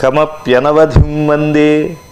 కమప్యనవధిం వందే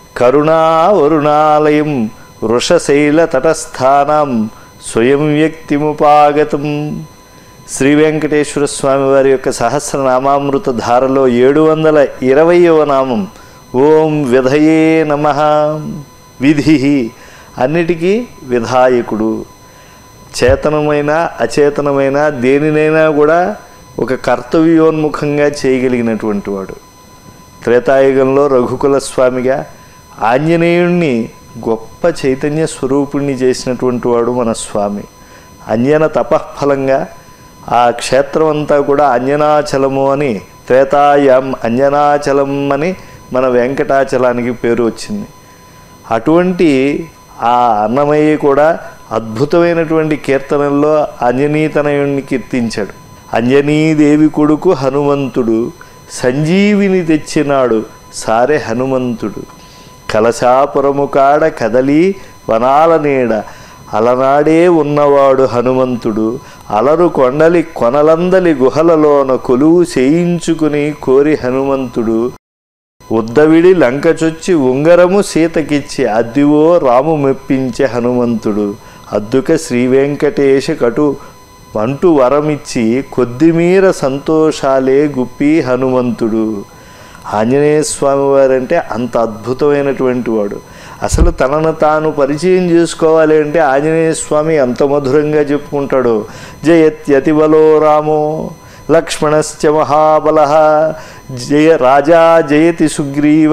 కరుణావరుణాలయం వృషశైల తటస్థానం స్వయం వ్యక్తిముపాగతం శ్రీ వెంకటేశ్వర స్వామి వారి యొక్క సహస్రనామామృత ధారలో ఏడు వందల ఇరవయవ నామం ఓం విధయే నమ విధి అన్నిటికీ విధాయకుడు చేతనమైన అచేతనమైన దేనినైనా కూడా ఒక కర్తవ్యోన్ముఖంగా చేయగలిగినటువంటి వాడు త్రేతాయుగంలో రఘుకుల స్వామిగా ఆంజనేయుణ్ణి గొప్ప చైతన్య స్వరూపుణ్ణి చేసినటువంటి వాడు మన స్వామి అంజన తపఃఫలంగా ఆ క్షేత్రం అంతా కూడా అంజనాచలము అని త్రేతాయం అంజనాచలం అని మన వెంకటాచలానికి పేరు వచ్చింది అటువంటి ఆ అన్నమయ్య కూడా అద్భుతమైనటువంటి కీర్తనల్లో అంజనీతనయుణ్ణి కీర్తించాడు అంజనీదేవి కొడుకు హనుమంతుడు సంజీవిని తెచ్చినాడు సారె హనుమంతుడు కలశాపురము కాడ కదలి వనాల నీడ అలనాడే ఉన్నవాడు హనుమంతుడు అలరు కొండలి కొనలందలి గుహలలోన కొలువు చేయించుకుని కోరి హనుమంతుడు ఉద్దవిడి లంకచొచ్చి ఉంగరము సీతకిచ్చి అద్దివో రాము మెప్పించే హనుమంతుడు అద్దుక శ్రీ వెంకటేశ కటు అంటూ వరమిచ్చి కొద్దిమీర సంతోషాలే గుప్పి హనుమంతుడు ఆంజనేయ స్వామి వారంటే అంత అద్భుతమైనటువంటి వాడు అసలు తనను తాను పరిచయం చేసుకోవాలి అంటే ఆంజనేయ స్వామి ఎంత మధురంగా చెప్పుకుంటాడో జయత్యతిబలో రామో లక్ష్మణశ్చ మహాబల జయ రాజా జయతి సుగ్రీవ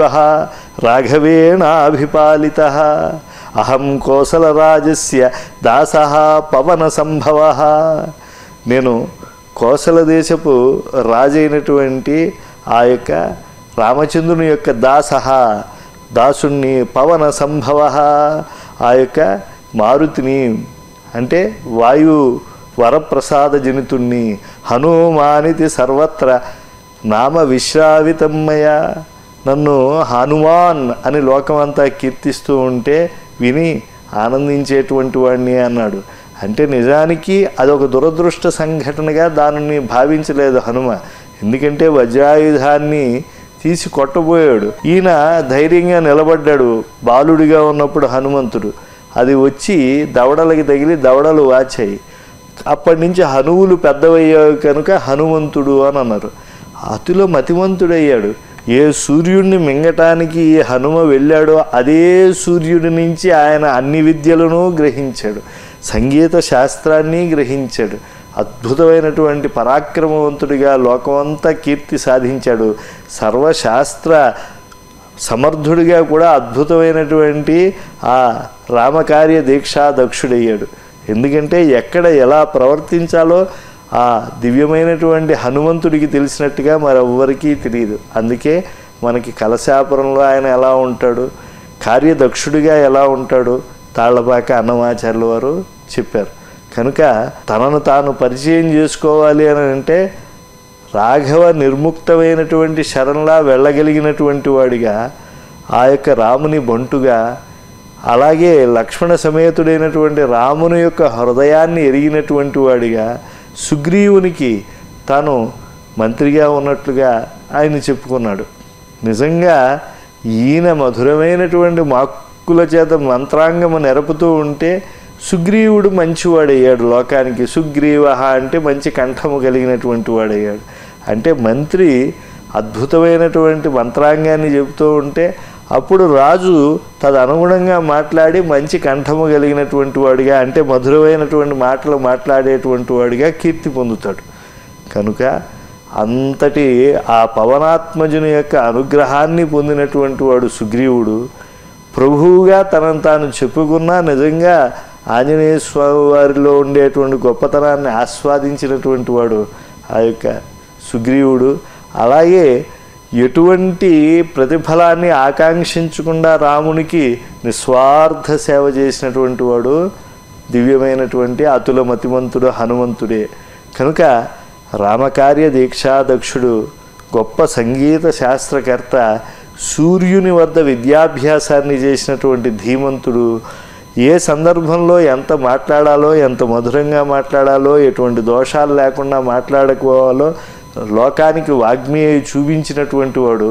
రాఘవేణాభిపాలిత అహం కోసలరాజస్య దాస పవన సంభవ నేను కోసల దేశపు రాజైనటువంటి ఆ యొక్క రామచంద్రుని యొక్క దాస దాసుణ్ణి పవన సంభవ ఆ యొక్క మారుతిని అంటే వాయు వరప్రసాద జనితుణ్ణి హనుమానితి సర్వత్ర నామ విశ్రావితమ్మయ నన్ను హనుమాన్ అని లోకమంతా కీర్తిస్తూ ఉంటే విని ఆనందించేటువంటి వాడిని అన్నాడు అంటే నిజానికి అదొక దురదృష్ట సంఘటనగా దానిని భావించలేదు హనుమ ఎందుకంటే వజ్రాయుధాన్ని తీసి కొట్టబోయాడు ఈయన ధైర్యంగా నిలబడ్డాడు బాలుడిగా ఉన్నప్పుడు హనుమంతుడు అది వచ్చి దవడలకి తగిలి దవడలు వాచాయి అప్పటి నుంచి హనువులు పెద్దవయ్యావు కనుక హనుమంతుడు అని అన్నారు అతిలో మతిమంతుడయ్యాడు ఏ సూర్యుడిని మింగటానికి ఈ హనుమ వెళ్ళాడో అదే సూర్యుడి నుంచి ఆయన అన్ని విద్యలను గ్రహించాడు సంగీత శాస్త్రాన్ని గ్రహించాడు అద్భుతమైనటువంటి పరాక్రమవంతుడిగా లోకమంతా కీర్తి సాధించాడు సర్వశాస్త్ర సమర్థుడిగా కూడా అద్భుతమైనటువంటి ఆ రామకార్య దీక్షా దక్షుడయ్యాడు ఎందుకంటే ఎక్కడ ఎలా ప్రవర్తించాలో ఆ దివ్యమైనటువంటి హనుమంతుడికి తెలిసినట్టుగా మరెవ్వరికీ తెలియదు అందుకే మనకి కలశాపురంలో ఆయన ఎలా ఉంటాడు కార్యదక్షుడిగా ఎలా ఉంటాడు తాళ్లపాక అన్నమాచార్యుల వారు చెప్పారు కనుక తనను తాను పరిచయం చేసుకోవాలి అని అంటే రాఘవ నిర్ముక్తమైనటువంటి శరణలా వెళ్ళగలిగినటువంటి వాడిగా ఆ యొక్క రాముని బంటుగా అలాగే లక్ష్మణ సమేతుడైనటువంటి రాముని యొక్క హృదయాన్ని ఎరిగినటువంటి వాడిగా సుగ్రీవునికి తాను మంత్రిగా ఉన్నట్లుగా ఆయన చెప్పుకున్నాడు నిజంగా ఈయన మధురమైనటువంటి మాక్కుల చేత మంత్రాంగము నెరపుతూ ఉంటే సుగ్రీవుడు మంచివాడయ్యాడు లోకానికి సుగ్రీవ అంటే మంచి కంఠము కలిగినటువంటి వాడయ్యాడు అంటే మంత్రి అద్భుతమైనటువంటి మంత్రాంగాన్ని చెబుతూ ఉంటే అప్పుడు రాజు తదనుగుణంగా మాట్లాడి మంచి కంఠము కలిగినటువంటి వాడిగా అంటే మధురమైనటువంటి మాటలు మాట్లాడేటువంటి వాడిగా కీర్తి పొందుతాడు కనుక అంతటి ఆ పవనాత్మజుని యొక్క అనుగ్రహాన్ని పొందినటువంటి వాడు సుగ్రీవుడు ప్రభువుగా తనను తాను చెప్పుకున్నా నిజంగా ఆంజనేయ స్వామి వారిలో ఉండేటువంటి గొప్పతనాన్ని ఆస్వాదించినటువంటి వాడు ఆ యొక్క సుగ్రీవుడు అలాగే ఎటువంటి ప్రతిఫలాన్ని ఆకాంక్షించకుండా రామునికి నిస్వార్థ సేవ చేసినటువంటి వాడు దివ్యమైనటువంటి అతుల మతిమంతుడు హనుమంతుడే కనుక రామకార్య దీక్షాదక్షుడు గొప్ప సంగీత శాస్త్రకర్త సూర్యుని వద్ద విద్యాభ్యాసాన్ని చేసినటువంటి ధీమంతుడు ఏ సందర్భంలో ఎంత మాట్లాడాలో ఎంత మధురంగా మాట్లాడాలో ఎటువంటి దోషాలు లేకుండా మాట్లాడుకోవాలో లోకానికి వాగ్మీయ చూపించినటువంటి వాడు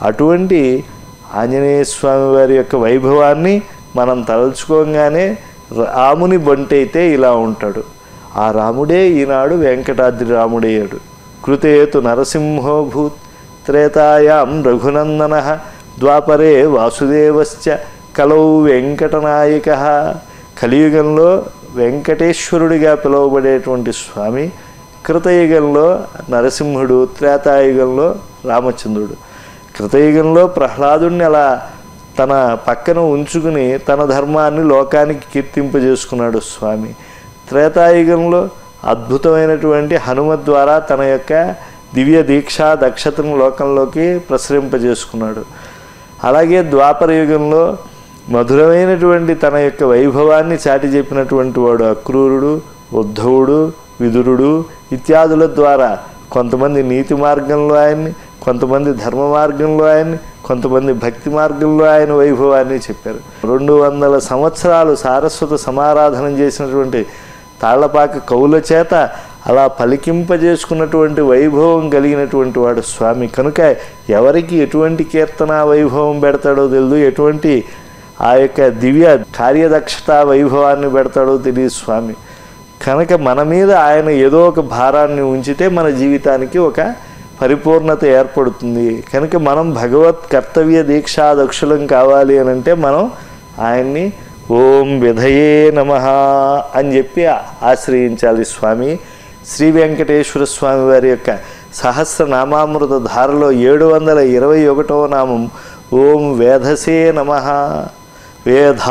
అటువంటి ఆంజనేయ స్వామి వారి యొక్క వైభవాన్ని మనం తలుచుకోగానే రాముని బంటైతే ఇలా ఉంటాడు ఆ రాముడే ఈనాడు వెంకటాద్రి రాముడేయడు కృతేతు నరసింహోభూత్ త్రేతాయాం రఘునందన ద్వాపరే వాసుదేవశ్చ కలౌ వెంకటనాయక కలియుగంలో వెంకటేశ్వరుడిగా పిలువబడేటువంటి స్వామి కృతయుగంలో నరసింహుడు త్రేతాయుగంలో రామచంద్రుడు కృతయుగంలో ప్రహ్లాదుడిని అలా తన పక్కన ఉంచుకుని తన ధర్మాన్ని లోకానికి కీర్తింపజేసుకున్నాడు స్వామి త్రేతాయుగంలో అద్భుతమైనటువంటి హనుమ ద్వారా తన యొక్క దివ్య దీక్షా దక్షతను లోకంలోకి ప్రసరింపజేసుకున్నాడు అలాగే ద్వాపర యుగంలో మధురమైనటువంటి తన యొక్క వైభవాన్ని చాటి చెప్పినటువంటి వాడు అక్రూరుడు ఉద్ధవుడు విదురుడు ఇత్యాదుల ద్వారా కొంతమంది నీతి మార్గంలో ఆయన్ని కొంతమంది ధర్మ మార్గంలో ఆయన్ని కొంతమంది భక్తి మార్గంలో ఆయన వైభవాన్ని చెప్పారు రెండు వందల సంవత్సరాలు సారస్వత సమారాధన చేసినటువంటి తాళ్లపాక కవుల చేత అలా పలికింపజేసుకున్నటువంటి వైభవం కలిగినటువంటి వాడు స్వామి కనుక ఎవరికి ఎటువంటి కీర్తన వైభవం పెడతాడో తెలియదు ఎటువంటి ఆ యొక్క దివ్య కార్యదక్షత వైభవాన్ని పెడతాడో తెలియదు స్వామి కనుక మన మీద ఆయన ఏదో ఒక భారాన్ని ఉంచితే మన జీవితానికి ఒక పరిపూర్ణత ఏర్పడుతుంది కనుక మనం భగవత్ కర్తవ్య దీక్షా దక్షులం కావాలి అని అంటే మనం ఆయన్ని ఓం విధయే నమ అని చెప్పి ఆశ్రయించాలి స్వామి శ్రీ వెంకటేశ్వర స్వామి వారి యొక్క సహస్రనామామృత ధారలో ఏడు వందల ఇరవై ఒకటవ నామం ఓం వేధసే నమ వేధ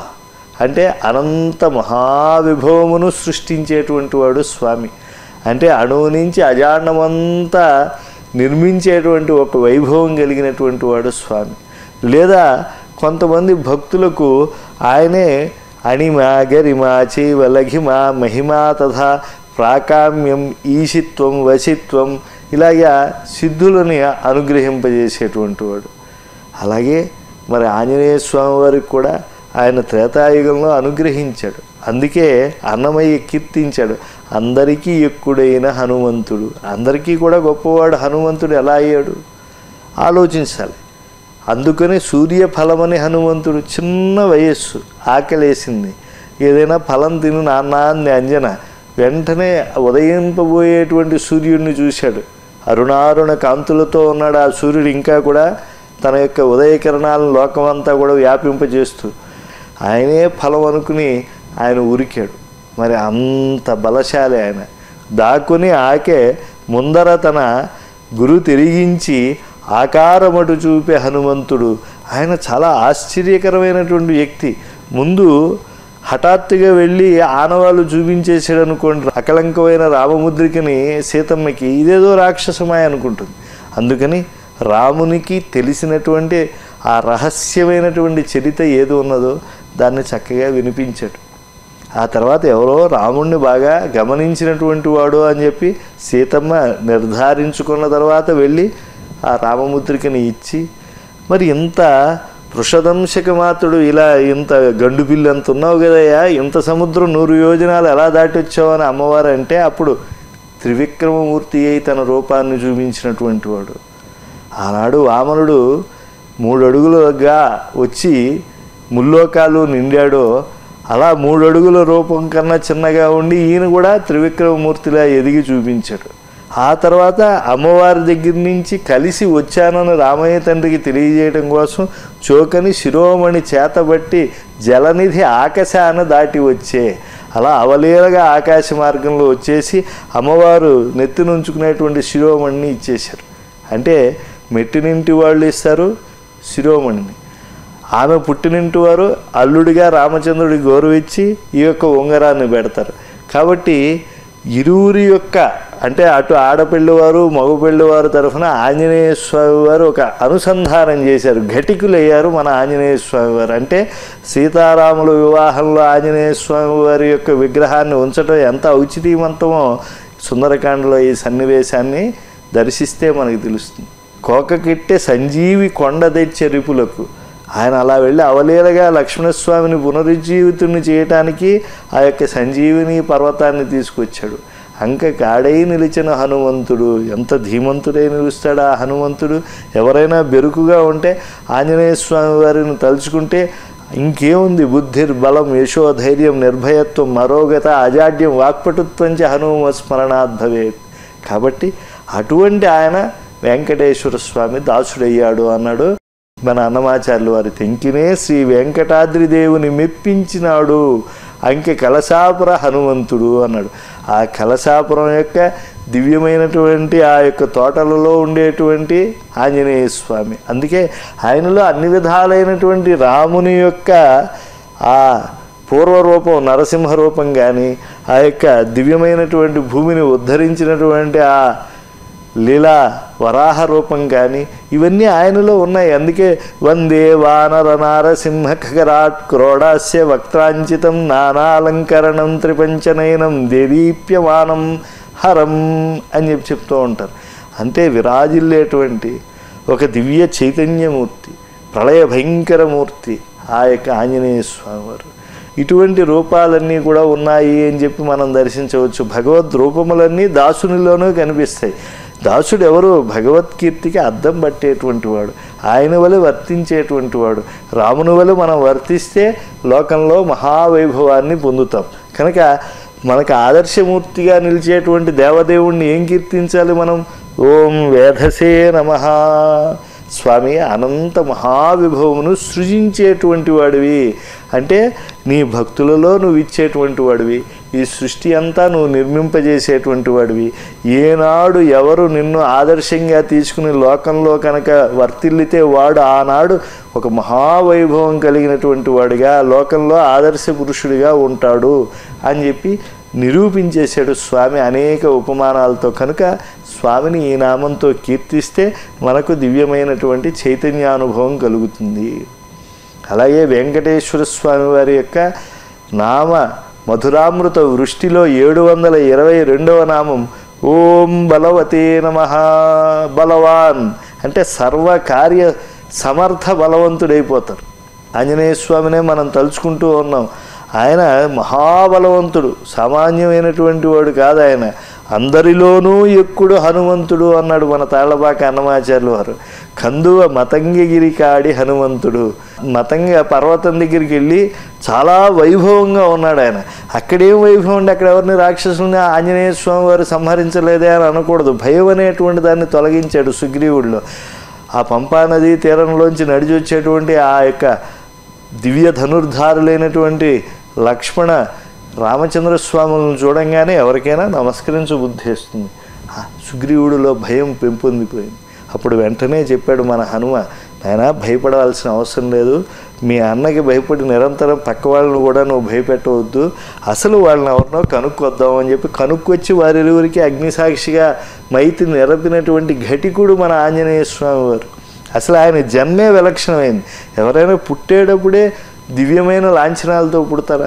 అంటే అనంత మహావిభవమును సృష్టించేటువంటి వాడు స్వామి అంటే అణువు నుంచి అజాండమంతా నిర్మించేటువంటి ఒక వైభవం కలిగినటువంటి వాడు స్వామి లేదా కొంతమంది భక్తులకు ఆయనే అణిమ గరిమ చైవ లఘిమ మహిమ తథా ప్రాకామ్యం ఈశిత్వం వశిత్వం ఇలాగా సిద్ధులని అనుగ్రహింపజేసేటువంటి వాడు అలాగే మరి ఆంజనేయ స్వామి వారికి కూడా ఆయన త్రేతాయుగంలో అనుగ్రహించాడు అందుకే అన్నమయ్య కీర్తించాడు అందరికీ ఎక్కుడైన హనుమంతుడు అందరికీ కూడా గొప్పవాడు హనుమంతుడు ఎలా అయ్యాడు ఆలోచించాలి అందుకని సూర్య ఫలమని హనుమంతుడు చిన్న వయస్సు ఆకలేసింది ఏదైనా ఫలం తిను నాన్న అంది అంజన వెంటనే ఉదయింపబోయేటువంటి సూర్యుడిని చూశాడు అరుణారుణ కాంతులతో ఉన్నాడు ఆ సూర్యుడు ఇంకా కూడా తన యొక్క ఉదయకిరణాలను లోకమంతా కూడా వ్యాపింపజేస్తూ ఆయనే ఫలం అనుకుని ఆయన ఉరికాడు మరి అంత బలశాలి ఆయన దాక్కుని ఆకే ముందర తన గురు తిరిగించి ఆకారమటు చూపే హనుమంతుడు ఆయన చాలా ఆశ్చర్యకరమైనటువంటి వ్యక్తి ముందు హఠాత్తుగా వెళ్ళి ఆనవాళ్ళు చూపించేసాడు అనుకోండి అకలంకమైన రామముద్రికని సీతమ్మకి ఇదేదో రాక్షసమాయ అనుకుంటుంది అందుకని రామునికి తెలిసినటువంటి ఆ రహస్యమైనటువంటి చరిత ఏది ఉన్నదో దాన్ని చక్కగా వినిపించాడు ఆ తర్వాత ఎవరో రాముణ్ణి బాగా గమనించినటువంటి వాడు అని చెప్పి సీతమ్మ నిర్ధారించుకున్న తర్వాత వెళ్ళి ఆ రామముద్రికని ఇచ్చి మరి ఇంత వృషదంశక మాత్రుడు ఇలా ఇంత గండు పిల్లి అంత ఉన్నావు కదయ్యా ఇంత సముద్రం నూరు యోజనాలు ఎలా దాటి వచ్చావు అని అమ్మవారు అంటే అప్పుడు త్రివిక్రమమూర్తి అయి తన రూపాన్ని చూపించినటువంటి వాడు ఆనాడు వామనుడు మూడు అడుగులుగా వచ్చి ముల్లోకాలు నిండాడో అలా మూడు అడుగుల రూపం కన్నా చిన్నగా ఉండి ఈయన కూడా త్రివిక్రమమూర్తిలా ఎదిగి చూపించాడు ఆ తర్వాత అమ్మవారి దగ్గర నుంచి కలిసి వచ్చానని రామయ్య తండ్రికి తెలియజేయడం కోసం చోకని శిరోమణి చేతబట్టి జలనిధి ఆకాశాన దాటి వచ్చే అలా అవలీలగా ఆకాశ మార్గంలో వచ్చేసి అమ్మవారు నెత్తినుంచుకునేటువంటి శిరోమణిని ఇచ్చేశారు అంటే మెట్టినింటి వాళ్ళు ఇస్తారు శిరోమణిని ఆమె పుట్టినింటి వారు అల్లుడిగా రామచంద్రుడికి గౌరవించి ఈ యొక్క ఉంగరాన్ని పెడతారు కాబట్టి ఇరువురి యొక్క అంటే అటు ఆడపిల్లవారు మగపిల్లవారు తరఫున ఆంజనేయ స్వామి వారు ఒక అనుసంధానం చేశారు ఘటికులయ్యారు మన ఆంజనేయ స్వామి వారు అంటే సీతారాముల వివాహంలో ఆంజనేయ స్వామి వారి యొక్క విగ్రహాన్ని ఉంచడం ఎంత ఔచితీమంతమో సుందరకాండలో ఈ సన్నివేశాన్ని దర్శిస్తే మనకు తెలుస్తుంది కోకకిట్టే సంజీవి కొండ తెచ్చే రిపులకు ఆయన అలా వెళ్ళి అవలీలగా లక్ష్మణస్వామిని పునరుజ్జీవితుని చేయటానికి ఆ యొక్క సంజీవిని పర్వతాన్ని తీసుకొచ్చాడు అంక కాడై నిలిచిన హనుమంతుడు ఎంత ధీమంతుడై నిలుస్తాడు ఆ హనుమంతుడు ఎవరైనా బెరుకుగా ఉంటే ఆంజనేయ స్వామి వారిని తలుచుకుంటే ఇంకేముంది బుద్ధిర్ బలం యశో ధైర్యం నిర్భయత్వం మరోగత అజాడ్యం వాక్పటుత్వం చ హనుమ స్మరణాత్ భవేత్ కాబట్టి అటువంటి ఆయన వెంకటేశ్వర స్వామి దాసుడయ్యాడు అన్నాడు మన అన్నమాచార్యులు వారి తెంకినే శ్రీ వెంకటాద్రి దేవుని మెప్పించినాడు అంకె కలశాపుర హనుమంతుడు అన్నాడు ఆ కలశాపురం యొక్క దివ్యమైనటువంటి ఆ యొక్క తోటలలో ఉండేటువంటి ఆంజనేయ స్వామి అందుకే ఆయనలో అన్ని విధాలైనటువంటి రాముని యొక్క ఆ పూర్వరూపం నరసింహ రూపం కానీ ఆ యొక్క దివ్యమైనటువంటి భూమిని ఉద్ధరించినటువంటి ఆ లీలా వరాహ రూపం కానీ ఇవన్నీ ఆయనలో ఉన్నాయి అందుకే వందే వానర నారసింహ ఖగరాట్ క్రోడాస్య వక్త్రాంచితం నానాలంకరణం త్రిపంచనయనం దేదీప్యమానం హరం అని చెప్పి చెప్తూ ఉంటారు అంటే విరాజిల్లేటువంటి ఒక దివ్య చైతన్యమూర్తి ప్రళయ భయంకరమూర్తి ఆ యొక్క ఆంజనేయ స్వామివారు ఇటువంటి రూపాలన్నీ కూడా ఉన్నాయి అని చెప్పి మనం దర్శించవచ్చు భగవద్ రూపములన్నీ దాసునిలోనూ కనిపిస్తాయి దాసుడు ఎవరు భగవద్కీర్తికి అద్దం పట్టేటువంటి వాడు ఆయన వలె వర్తించేటువంటి వాడు రాముని వలె మనం వర్తిస్తే లోకంలో మహావైభవాన్ని పొందుతాం కనుక మనకు ఆదర్శమూర్తిగా నిలిచేటువంటి దేవదేవుణ్ణి ఏం కీర్తించాలి మనం ఓం వేధసే నమ స్వామి అనంత మహావిభవమును సృజించేటువంటి వాడివి అంటే నీ భక్తులలో నువ్వు ఇచ్చేటువంటి వాడివి ఈ సృష్టి అంతా నువ్వు నిర్మింపజేసేటువంటి వాడివి ఏనాడు ఎవరు నిన్ను ఆదర్శంగా తీసుకుని లోకంలో కనుక వర్తిల్లితే వాడు ఆనాడు ఒక మహావైభవం కలిగినటువంటి వాడిగా లోకంలో ఆదర్శ పురుషుడిగా ఉంటాడు అని చెప్పి నిరూపించేశాడు స్వామి అనేక ఉపమానాలతో కనుక స్వామిని ఈ నామంతో కీర్తిస్తే మనకు దివ్యమైనటువంటి చైతన్యానుభవం కలుగుతుంది అలాగే వెంకటేశ్వర స్వామి వారి యొక్క నామ మధురామృత వృష్టిలో ఏడు వందల ఇరవై రెండవ నామం ఓం బలవతే నమ బలవాన్ అంటే సర్వకార్య సమర్థ బలవంతుడైపోతారు ఆంజనేయ స్వామినే మనం తలుచుకుంటూ ఉన్నాం ఆయన మహాబలవంతుడు సామాన్యమైనటువంటి వాడు కాదు ఆయన అందరిలోనూ ఎక్కుడు హనుమంతుడు అన్నాడు మన తాళ్లపాక అన్నమాచార్యులు వారు కందువ మతంగగిరి కాడి హనుమంతుడు మతంగ పర్వతం దగ్గరికి వెళ్ళి చాలా వైభవంగా ఉన్నాడు ఆయన అక్కడేం వైభవం ఉండి అక్కడ ఎవరిని రాక్షసుని ఆంజనేయ స్వామి వారు సంహరించలేదే అని అనకూడదు భయం అనేటువంటి దాన్ని తొలగించాడు సుగ్రీవుడిలో ఆ పంపా నదీ తీరంలోంచి నడిచి వచ్చేటువంటి ఆ యొక్క దివ్య ధనుర్ధారులైనటువంటి లక్ష్మణ రామచంద్ర స్వాములను చూడంగానే ఎవరికైనా నమస్కరించు బుద్ధి వేస్తుంది ఆ సుగ్రీవుడిలో భయం పెంపొందిపోయింది అప్పుడు వెంటనే చెప్పాడు మన హనుమ ఆయన భయపడవలసిన అవసరం లేదు మీ అన్నకి భయపడి నిరంతరం పక్క వాళ్ళని కూడా నువ్వు భయపెట్టవద్దు అసలు వాళ్ళని ఎవరినో కనుక్కొద్దాం అని చెప్పి కనుక్కొచ్చి వారిరువురికి అగ్నిసాక్షిగా మైతి నిరపినటువంటి ఘటికుడు మన ఆంజనేయ స్వామి వారు అసలు ఆయన జన్మే విలక్షణమైంది ఎవరైనా పుట్టేటప్పుడే దివ్యమైన లాంఛనాలతో పుడతారా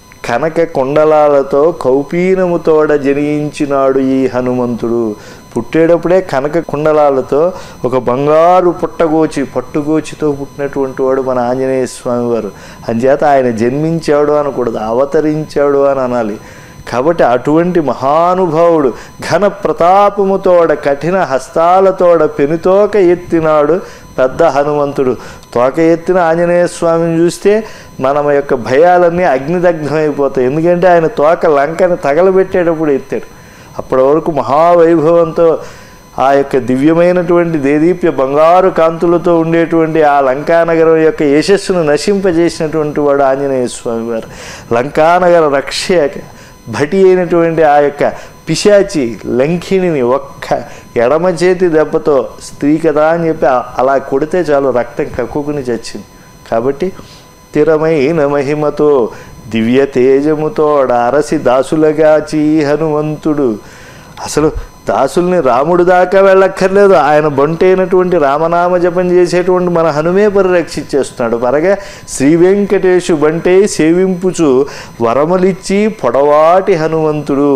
కనక కుండలాలతో కౌపీనముతోడ జనించినాడు ఈ హనుమంతుడు పుట్టేటప్పుడే కనక కుండలాలతో ఒక బంగారు పుట్టగోచి పట్టుగోచితో పుట్టినటువంటి వాడు మన ఆంజనేయ స్వామి వారు అంచేత ఆయన జన్మించాడు అనకూడదు అవతరించాడు అని అనాలి కాబట్టి అటువంటి మహానుభావుడు ఘన ప్రతాపముతోడ కఠిన హస్తాలతోడ పెనుతోక ఎత్తినాడు పెద్ద హనుమంతుడు తోక ఎత్తిన ఆంజనేయ స్వామిని చూస్తే మన యొక్క భయాలన్నీ అగ్నిదగ్ధమైపోతాయి ఎందుకంటే ఆయన తోక లంకని తగలబెట్టేటప్పుడు ఎత్తాడు అప్పటి వరకు మహావైభవంతో ఆ యొక్క దివ్యమైనటువంటి దేదీప్య బంగారు కాంతులతో ఉండేటువంటి ఆ లంకానగరం యొక్క యశస్సును నశింపజేసినటువంటి వాడు ఆంజనేయ స్వామి వారు లంకానగర రక్షక భటి అయినటువంటి ఆ యొక్క పిశాచి లంకిణిని ఒక్క ఎడమ చేతి దెబ్బతో స్త్రీ కదా అని చెప్పి అలా కొడితే చాలు రక్తం కక్కుకుని చచ్చింది కాబట్టి స్థిరమైన మహిమతో దివ్య తేజముతో అరసి దాసులగాచి హనుమంతుడు అసలు దాసుల్ని రాముడు దాకా వెళ్ళక్కర్లేదు ఆయన బొంటైనటువంటి రామనామ జపం చేసేటువంటి మన హనుమే పరిరక్షించేస్తున్నాడు పరగా శ్రీ వెంకటేశు బంటే సేవింపుచు వరములిచ్చి పొడవాటి హనుమంతుడు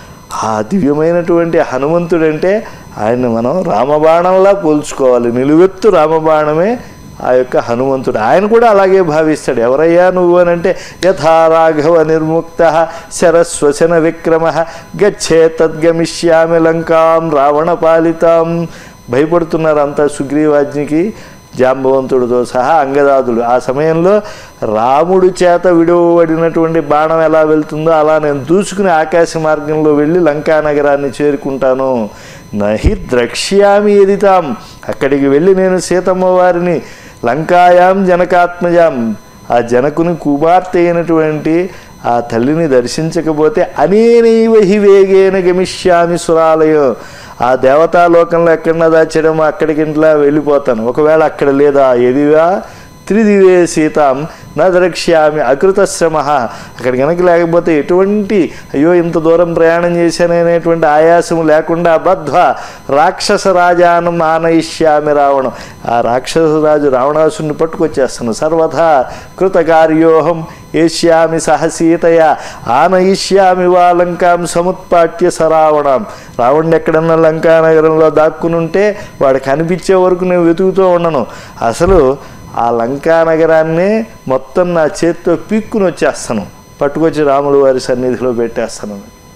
ఆ దివ్యమైనటువంటి హనుమంతుడంటే ఆయన మనం రామబాణంలా పోల్చుకోవాలి నిలువెత్తు రామబాణమే ఆ యొక్క హనుమంతుడు ఆయన కూడా అలాగే భావిస్తాడు ఎవరయ్యా నువ్వు అని అంటే యథా రాఘవ నిర్ముక్త శరస్వచన విక్రమ గచ్చే తద్గమిష్యామి లంకాం రావణ పాలితాం భయపడుతున్నారు అంతా సుగ్రీవాజ్ఞకి జాంబవంతుడితో సహా అంగదాదులు ఆ సమయంలో రాముడి చేత విడువబడినటువంటి బాణం ఎలా వెళ్తుందో అలా నేను దూసుకుని ఆకాశ మార్గంలో వెళ్ళి లంకా నగరాన్ని చేరుకుంటాను నహి ద్రక్ష్యామి ఎదితాం అక్కడికి వెళ్ళి నేను సీతమ్మ వారిని లంకాయాం జనకాత్మజాం ఆ జనకుని కుమార్తె అయినటువంటి ఆ తల్లిని దర్శించకపోతే అనేనైవ హి వేగేన గమిష్యామి సురాలయం ఆ దేవతాలోకంలో ఎక్కడన్నా దాచడం అక్కడికి ఇంట్లో వెళ్ళిపోతాను ఒకవేళ అక్కడ లేదా ఎదివా త్రిదివే సీతాం నా ద్రక్ష్యామి అకృత శ్రమ అక్కడ కనుక లేకపోతే ఎటువంటి అయ్యో ఇంత దూరం ప్రయాణం చేశాననేటువంటి ఆయాసం లేకుండా బద్ధ్వ రాక్షస రాజానం ఆనయిష్యామి రావణం ఆ రాక్షస రాజు రావణాసుని పట్టుకొచ్చేస్తాను సర్వథా కృతకార్యోహం ఏష్యామి సహ సీతయ ఆనయిష్యామి వా లంకాం సముత్పాట్య సరావణం రావణుడు ఎక్కడన్నా లంకా నగరంలో దాక్కుని ఉంటే వాడు కనిపించే వరకు నేను వెతుకుతూ ఉండను అసలు ఆ లంకా నగరాన్నే మొత్తం నా చేత్తో పీక్కుని వచ్చేస్తాను పట్టుకొచ్చి రాముడు వారి సన్నిధిలో పెట్టేస్తాను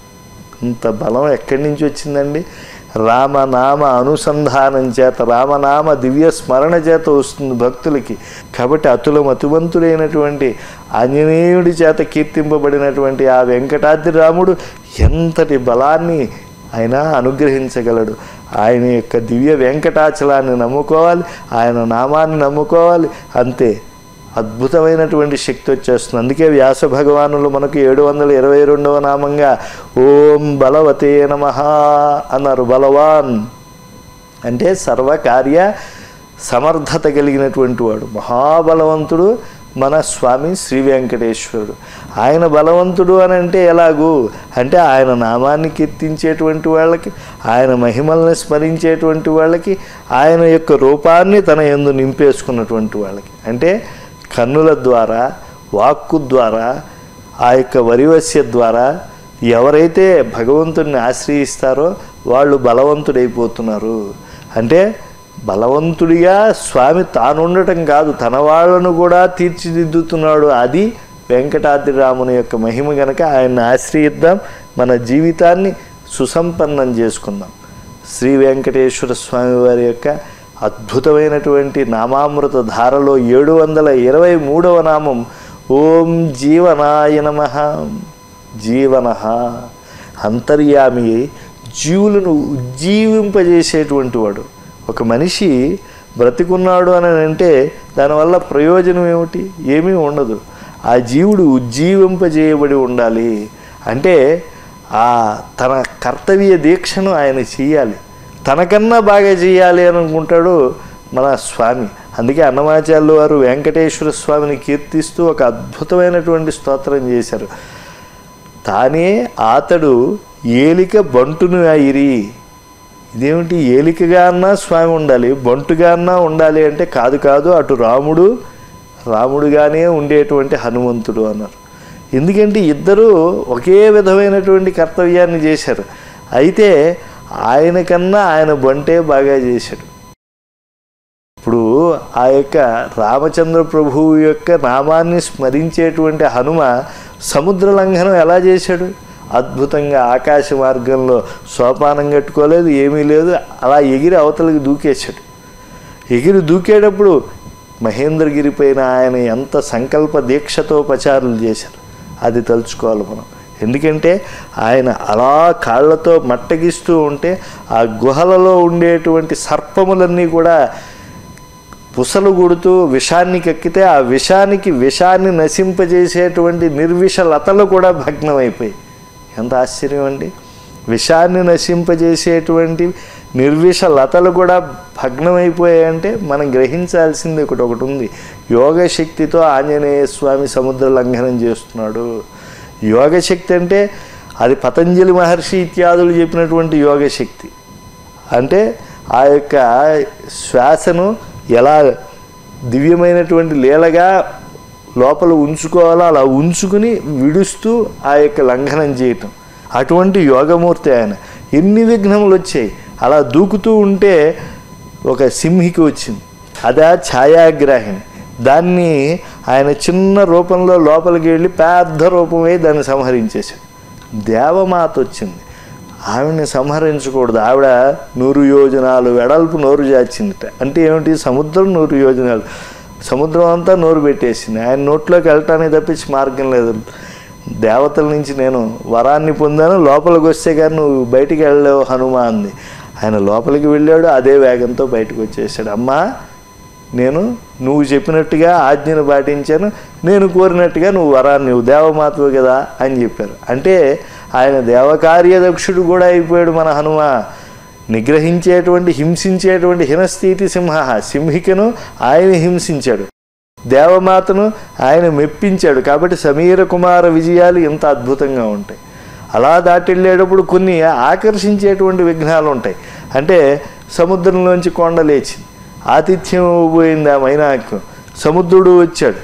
ఇంత బలం ఎక్కడి నుంచి వచ్చిందండి రామనామ అనుసంధానం చేత రామనామ దివ్య స్మరణ చేత వస్తుంది భక్తులకి కాబట్టి అతుల మతివంతుడైనటువంటి ఆంజనేయుడి చేత కీర్తింపబడినటువంటి ఆ వెంకటాద్రి రాముడు ఎంతటి బలాన్ని ఆయన అనుగ్రహించగలడు ఆయన యొక్క దివ్య వెంకటాచలాన్ని నమ్ముకోవాలి ఆయన నామాన్ని నమ్ముకోవాలి అంతే అద్భుతమైనటువంటి శక్తి వచ్చేస్తుంది అందుకే వ్యాస భగవానులు మనకు ఏడు వందల ఇరవై రెండవ నామంగా ఓం బలవతే నమ అన్నారు బలవాన్ అంటే సర్వకార్య సమర్థత కలిగినటువంటి వాడు మహాబలవంతుడు మన స్వామి శ్రీ వెంకటేశ్వరుడు ఆయన బలవంతుడు అని అంటే ఎలాగూ అంటే ఆయన నామాన్ని కీర్తించేటువంటి వాళ్ళకి ఆయన మహిమల్ని స్మరించేటువంటి వాళ్ళకి ఆయన యొక్క రూపాన్ని తన ఎందు నింపేసుకున్నటువంటి వాళ్ళకి అంటే కన్నుల ద్వారా వాక్కు ద్వారా ఆ యొక్క వరివస్య ద్వారా ఎవరైతే భగవంతుడిని ఆశ్రయిస్తారో వాళ్ళు బలవంతుడైపోతున్నారు అంటే బలవంతుడిగా స్వామి తానుండటం కాదు తన వాళ్ళను కూడా తీర్చిదిద్దుతున్నాడు అది వెంకటాద్రి రాముని యొక్క మహిమ గనక ఆయన్ని ఆశ్రయిద్దాం మన జీవితాన్ని సుసంపన్నం చేసుకుందాం శ్రీ వెంకటేశ్వర స్వామి వారి యొక్క అద్భుతమైనటువంటి నామామృత ధారలో ఏడు వందల ఇరవై మూడవ నామం ఓం జీవనాయ నమ జీవన అంతర్యామి జీవులను ఉజ్జీవింపజేసేటువంటి వాడు ఒక మనిషి బ్రతికున్నాడు అని అంటే దానివల్ల ప్రయోజనం ఏమిటి ఏమీ ఉండదు ఆ జీవుడు ఉజ్జీవింపజేయబడి ఉండాలి అంటే ఆ తన కర్తవ్య దీక్షను ఆయన చేయాలి తనకన్నా బాగా చేయాలి అని అనుకుంటాడు మన స్వామి అందుకే అన్నమాచార్యులు వారు వెంకటేశ్వర స్వామిని కీర్తిస్తూ ఒక అద్భుతమైనటువంటి స్తోత్రం చేశారు తానే ఆతడు ఏలిక బంటును అయిరి ఇదేమిటి ఏలికగా అన్నా స్వామి ఉండాలి బంటుగా అన్నా ఉండాలి అంటే కాదు కాదు అటు రాముడు రాముడుగానే ఉండేటువంటి హనుమంతుడు అన్నారు ఎందుకంటే ఇద్దరూ ఒకే విధమైనటువంటి కర్తవ్యాన్ని చేశారు అయితే ఆయన కన్నా ఆయన బంటే బాగా చేశాడు ఇప్పుడు ఆ యొక్క రామచంద్ర ప్రభువు యొక్క నామాన్ని స్మరించేటువంటి హనుమ సముద్ర లంఘనం ఎలా చేశాడు అద్భుతంగా ఆకాశ మార్గంలో సోపానం కట్టుకోలేదు ఏమీ లేదు అలా ఎగిరి అవతలకి దూకేశాడు ఎగిరి దూకేటప్పుడు మహేంద్రగిరి పైన ఆయన ఎంత సంకల్ప దీక్షతో పచారులు చేశారు అది తలుచుకోవాలి మనం ఎందుకంటే ఆయన అలా కాళ్ళతో మట్టగిస్తూ ఉంటే ఆ గుహలలో ఉండేటువంటి సర్పములన్నీ కూడా పుసలు కొడుతూ విషాన్ని కక్కితే ఆ విషానికి విషాన్ని నశింపజేసేటువంటి నిర్విష లతలు కూడా భగ్నమైపోయి ఎంత ఆశ్చర్యం అండి విషాన్ని నశింపజేసేటువంటి నిర్విష లతలు కూడా భగ్నమైపోయాయంటే మనం గ్రహించాల్సింది ఒకటి ఒకటి ఉంది యోగ శక్తితో ఆంజనేయ స్వామి సముద్ర లంఘనం చేస్తున్నాడు యోగ శక్తి అంటే అది పతంజలి మహర్షి ఇత్యాదులు చెప్పినటువంటి యోగ శక్తి అంటే ఆ యొక్క శ్వాసను ఎలా దివ్యమైనటువంటి లీలగా లోపల ఉంచుకోవాలో అలా ఉంచుకుని విడుస్తూ ఆ యొక్క లంఘనం చేయటం అటువంటి యోగమూర్తి ఆయన ఎన్ని విఘ్నములు వచ్చాయి అలా దూకుతూ ఉంటే ఒక సింహికి వచ్చింది అదే ఛాయాగ్రాహిని దాన్ని ఆయన చిన్న రూపంలో లోపలికి వెళ్ళి పెద్ద రూపమై దాన్ని సంహరించేశాడు దేవమాత వచ్చింది ఆవిడని సంహరించకూడదు ఆవిడ నూరు యోజనాలు వెడల్పు నోరు జాచిందిట అంటే ఏమిటి సముద్రం నూరు యోజనాలు సముద్రం అంతా నోరు పెట్టేసింది ఆయన నోట్లోకి వెళ్ళటానికి తప్పించి మార్గం లేదు దేవతల నుంచి నేను వరాన్ని పొందాను లోపలికి వస్తే కానీ నువ్వు బయటికి వెళ్ళలేవు హనుమ అంది ఆయన లోపలికి వెళ్ళాడు అదే వేగంతో బయటకు వచ్చేసాడు అమ్మా నేను నువ్వు చెప్పినట్టుగా ఆజ్ఞను పాటించాను నేను కోరినట్టుగా నువ్వు వరాన్ని నువ్వు దేవమాతవు కదా అని చెప్పారు అంటే ఆయన దేవకార్యదక్షుడు కూడా అయిపోయాడు మన హనుమ నిగ్రహించేటువంటి హింసించేటువంటి హినస్థితి సింహ సింహికను ఆయన హింసించాడు దేవమాతను ఆయన మెప్పించాడు కాబట్టి సమీర కుమార విజయాలు ఎంత అద్భుతంగా ఉంటాయి అలా దాటిళ్ళేటప్పుడు కొన్ని ఆకర్షించేటువంటి విఘ్నాలు ఉంటాయి అంటే సముద్రంలోంచి కొండ లేచింది ఆతిథ్యం పోయింది ఆ మైనాకు సముద్రుడు వచ్చాడు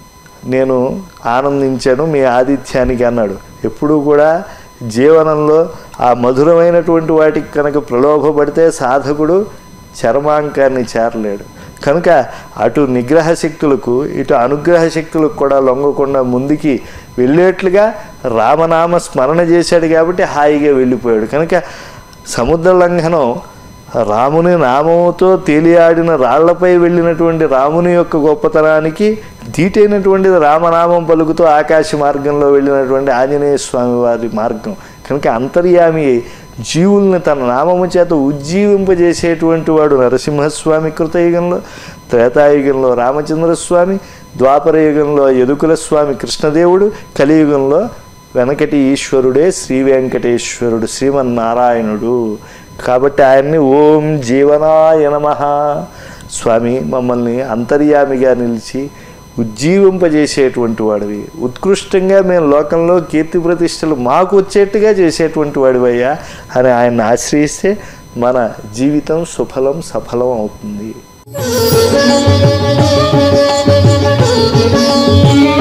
నేను ఆనందించాను మీ ఆతిథ్యానికి అన్నాడు ఎప్పుడూ కూడా జీవనంలో ఆ మధురమైనటువంటి వాటికి కనుక ప్రలోభపడితే సాధకుడు చర్మాంకాన్ని చేరలేడు కనుక అటు నిగ్రహ శక్తులకు ఇటు అనుగ్రహ శక్తులకు కూడా లొంగకుండా ముందుకి వెళ్ళేట్లుగా రామనామ స్మరణ చేశాడు కాబట్టి హాయిగా వెళ్ళిపోయాడు కనుక సముద్ర లంఘనం రాముని నామముతో తేలియాడిన రాళ్లపై వెళ్ళినటువంటి రాముని యొక్క గొప్పతనానికి ధీటైనటువంటిది రామనామం పలుకుతూ ఆకాశ మార్గంలో వెళ్ళినటువంటి ఆంజనేయ స్వామి వారి మార్గం కనుక అంతర్యామి జీవుల్ని తన నామము చేత ఉజ్జీవింపజేసేటువంటి వాడు నరసింహస్వామి కృతయుగంలో త్రేతాయుగంలో రామచంద్రస్వామి ద్వాపరయుగంలో యదుకుల స్వామి కృష్ణదేవుడు కలియుగంలో వెనకటి ఈశ్వరుడే శ్రీ వెంకటేశ్వరుడు శ్రీమన్నారాయణుడు కాబట్టి ఆయన్ని ఓం జీవనాయ నమ స్వామి మమ్మల్ని అంతర్యామిగా నిలిచి ఉజ్జీవింపజేసేటువంటి వాడివి ఉత్కృష్టంగా మేము లోకంలో కీర్తి ప్రతిష్టలు మాకు వచ్చేట్టుగా చేసేటువంటి వాడివయ్యా అని ఆయన్ని ఆశ్రయిస్తే మన జీవితం సుఫలం సఫలం అవుతుంది Thank you.